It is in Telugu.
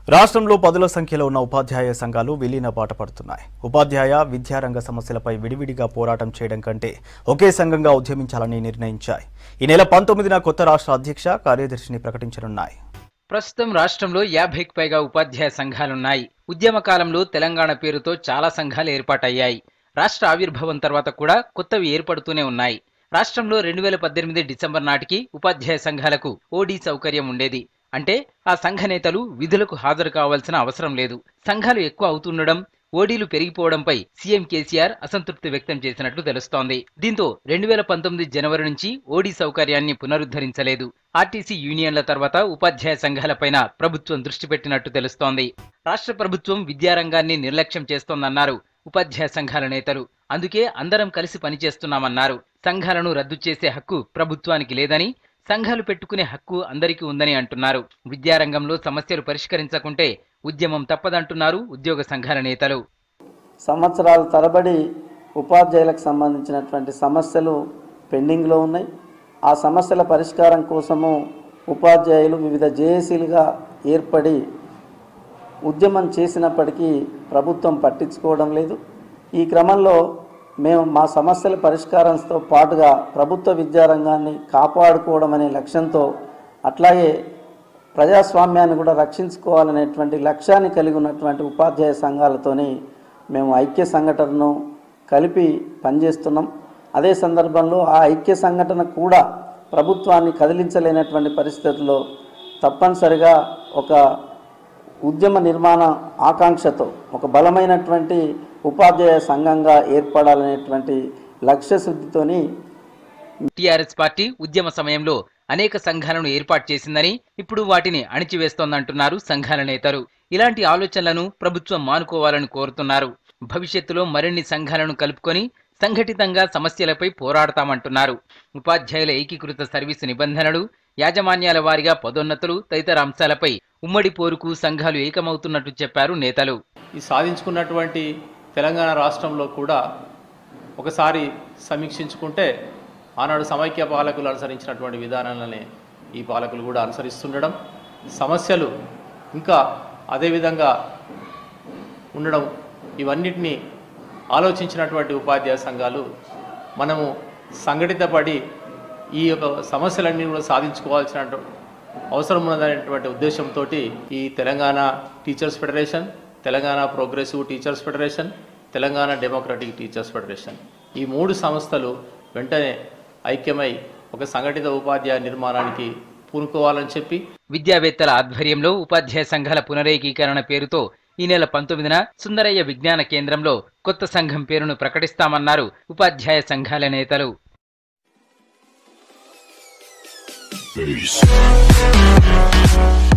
రాష్ట్రంలో పదుల సంఖ్యలో ఉన్న ఉపాధ్యాయ సంఘాలు విలీన బాట పడుతున్నాయి ఉపాధ్యాయ విద్యారంగ సమస్యలపై విడివిడిగా పోరాటం చేయడం కంటే ఒకే సంఘంగా ఉద్యమించాలని నిర్ణయించాయి ఈ నెల పంతొమ్మిదిన కొత్త రాష్ట్ర అధ్యక్ష కార్యదర్శిని ప్రకటించనున్నాయి ప్రస్తుతం రాష్ట్రంలో యాభైకి పైగా ఉపాధ్యాయ సంఘాలున్నాయి ఉద్యమ కాలంలో తెలంగాణ పేరుతో చాలా సంఘాలు ఏర్పాటయ్యాయి రాష్ట్ర ఆవిర్భావం తర్వాత కూడా కొత్తవి ఏర్పడుతూనే ఉన్నాయి రాష్ట్రంలో రెండు వేల పద్దెనిమిది డిసెంబర్ నాటికి ఉపాధ్యాయ సంఘాలకు ఓడీ సౌకర్యం ఉండేది అంటే ఆ సంఘ నేతలు విధులకు హాజరు కావాల్సిన అవసరం లేదు సంఘాలు ఎక్కువ అవుతుండడం ఓడీలు పెరిగిపోవడంపై సీఎం కేసీఆర్ అసంతృప్తి వ్యక్తం చేసినట్లు తెలుస్తోంది దీంతో రెండు వేల పంతొమ్మిది జనవరి నుంచి ఓడీ సౌకర్యాన్ని పునరుద్ధరించలేదు ఆర్టీసీ యూనియన్ల తర్వాత ఉపాధ్యాయ సంఘాలపైన ప్రభుత్వం దృష్టి పెట్టినట్టు తెలుస్తోంది రాష్ట్ర ప్రభుత్వం విద్యారంగాన్ని నిర్లక్ష్యం చేస్తోందన్నారు ఉపాధ్యాయ సంఘాల నేతలు అందుకే అందరం కలిసి పనిచేస్తున్నామన్నారు సంఘాలను రద్దు చేసే హక్కు ప్రభుత్వానికి లేదని సంఘాలు పెట్టుకునే హక్కు అందరికీ ఉందని అంటున్నారు విద్యారంగంలో సమస్యలు పరిష్కరించకుంటే ఉద్యమం తప్పదంటున్నారు ఉద్యోగ సంఘాల నేతలు సంవత్సరాల తరబడి ఉపాధ్యాయులకు సంబంధించినటువంటి సమస్యలు పెండింగ్లో ఉన్నాయి ఆ సమస్యల పరిష్కారం కోసము ఉపాధ్యాయులు వివిధ జేఏసీలుగా ఏర్పడి ఉద్యమం చేసినప్పటికీ ప్రభుత్వం పట్టించుకోవడం లేదు ఈ క్రమంలో మేము మా సమస్యల పరిష్కారంతో పాటుగా ప్రభుత్వ విద్యారంగాన్ని కాపాడుకోవడం అనే లక్ష్యంతో అట్లాగే ప్రజాస్వామ్యాన్ని కూడా రక్షించుకోవాలనేటువంటి లక్ష్యాన్ని కలిగి ఉన్నటువంటి ఉపాధ్యాయ సంఘాలతోని మేము ఐక్య సంఘటనను కలిపి పనిచేస్తున్నాం అదే సందర్భంలో ఆ ఐక్య సంఘటన కూడా ప్రభుత్వాన్ని కదిలించలేనటువంటి పరిస్థితుల్లో తప్పనిసరిగా ఒక ఉద్యమ నిర్మాణ ఆకాంక్షతో ఒక బలమైనటువంటి ఉపాధ్యాయ సంఘంగా ఏర్పడాలనేటువంటి లక్ష్యశుద్ధితోని టీఆర్ఎస్ పార్టీ ఉద్యమ సమయంలో అనేక సంఘాలను ఏర్పాటు చేసిందని ఇప్పుడు వాటిని అణిచివేస్తోందంటున్నారు సంఘాల నేతలు ఇలాంటి ఆలోచనలను ప్రభుత్వం మానుకోవాలని కోరుతున్నారు భవిష్యత్తులో మరిన్ని సంఘాలను కలుపుకొని సంఘటితంగా సమస్యలపై పోరాడతామంటున్నారు ఉపాధ్యాయుల ఏకీకృత సర్వీసు నిబంధనలు యాజమాన్యాల వారీగా పదోన్నతులు తదితర అంశాలపై ఉమ్మడి పోరుకు సంఘాలు ఏకమవుతున్నట్టు చెప్పారు నేతలు ఈ సాధించుకున్నటువంటి తెలంగాణ రాష్ట్రంలో కూడా ఒకసారి సమీక్షించుకుంటే ఆనాడు సమైక్య పాలకులు అనుసరించినటువంటి విధానాలనే ఈ పాలకులు కూడా అనుసరిస్తుండడం సమస్యలు ఇంకా అదేవిధంగా ఉండడం ఇవన్నిటినీ ఆలోచించినటువంటి ఉపాధ్యాయ సంఘాలు మనము సంఘటితపడి ఈ యొక్క సమస్యలన్నీ కూడా సాధించుకోవాల్సిన అవసరం ఉన్నదనేటువంటి ఉద్దేశంతో ఈ Telangana teachers federation Telangana progressive teachers federation Telangana democratic teachers federation ఈ మూడు సంస్థలు వెంటనే ఐక్యమై ఒక సంఘటిత ఉపాధ్యాయ నిర్మాణానికి పూనుకోవాలని చెప్పి విద్యావేత్తల ఆధ్వర్యంలో ఉపాధ్యాయ సంఘాల పునరేకీకరణ పేరుతో ఈ నెల పంతొమ్మిదిన సుందరయ్య విజ్ఞాన కేంద్రంలో కొత్త సంఘం పేరును ప్రకటిస్తామన్నారు ఉపాధ్యాయ సంఘాల నేతలు Peace.